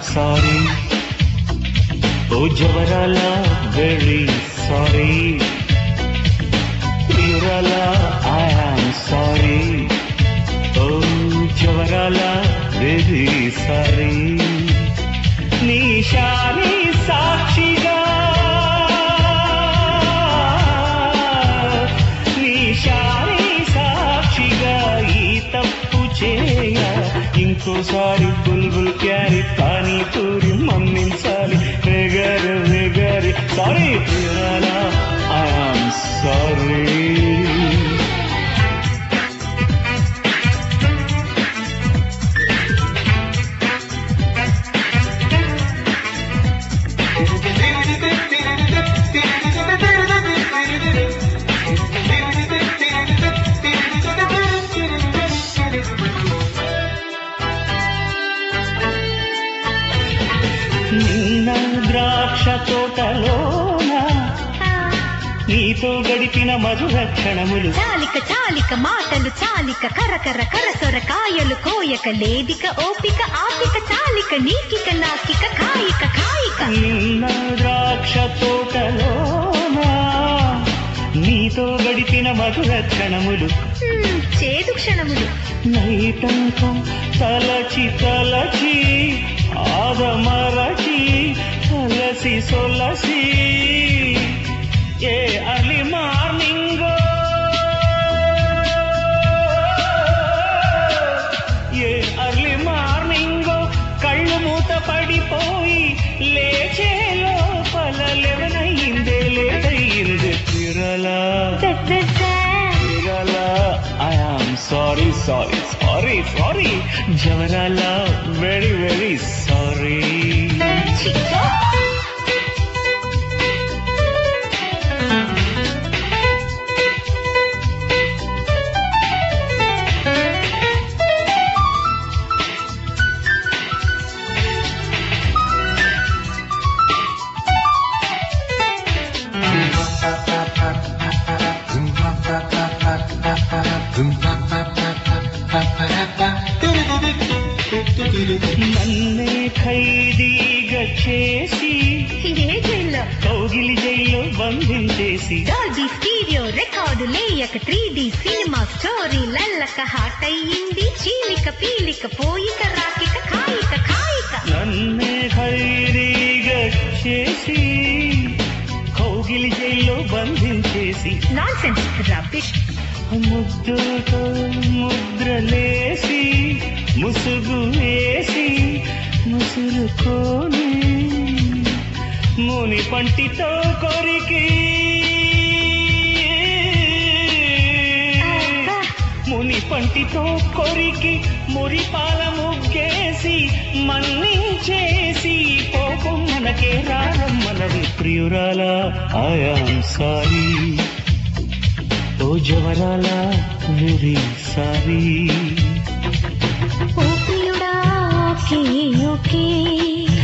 Sorry ఓ జవరాల very sorry ప్రియురాల ఐ ఆమ్ సారీ ఓ జవరాల వెరీ సారీ నిశాని సాక్షిగా నిశాని సాక్షిగా ఈ తప్పు చేయ ఇంకోసారి బుల్బుల్ క్యారి పానీపూరి మన్నించాలి వెగరు వెగరి సారీ ప్రియురాలా ఐ ఆమ్ సారీ నిన్న ద్రాక్ష తోటలోన నీతో గడిపిన మధుర క్షణములు చాలిక చాలిక మాటలు చాలిక కరకర కరసొర కాయలు కోయక లేదిక ఓపిక ఆపిక చాలిక నీకిక నాకిక కాయిక కాయిక నిన్న ద్రాక్ష తోటలోన నీతో గడిపిన మధుర క్షణములు హ్మ్, చేదు క్షణములు నైటంకం తలచి తలచి ఆదమరచి అలసి సొలసి a early morning a early morning కళ్ళు మూత పడిపోయి లేచే లోపల లెవెనయిందే లేదయింది తిరలా Jawarala, I am sorry, sorry, sorry, sorry. Jawarala, very, very sorry. నన్నే ఖైదీగా చేసి ఏ జైల్లో కౌగిలి జైల్లో బంధించేసి డాల్బీ స్టీరియో రికార్డు లేయక త్రీ డి సినిమా స్టోరీ లల్లక హాట్ అయ్యింది చీలిక పీలిక పోయిక రాకిక కాయిక కాయిక నన్నే ఖైదీగా చేసి కౌగిలి జైల్లో బంధించేసి నాన్ సెన్స్ రబ్బిష్ ముద్దుతో ముద్రలేసి ముసుగు వేసి ముసురుకోని ముని పంటితో కొరికి ముని పంటితో కొరికి మురిపాల ముగ్గేసి మన్నించేసి కోపం మనకే రారమ్మనది ప్రియురాల ఆయాం సారీ ఓ జవరాల వెరీ సారీ ఓ ప్రియుడా ఓకే ఓకే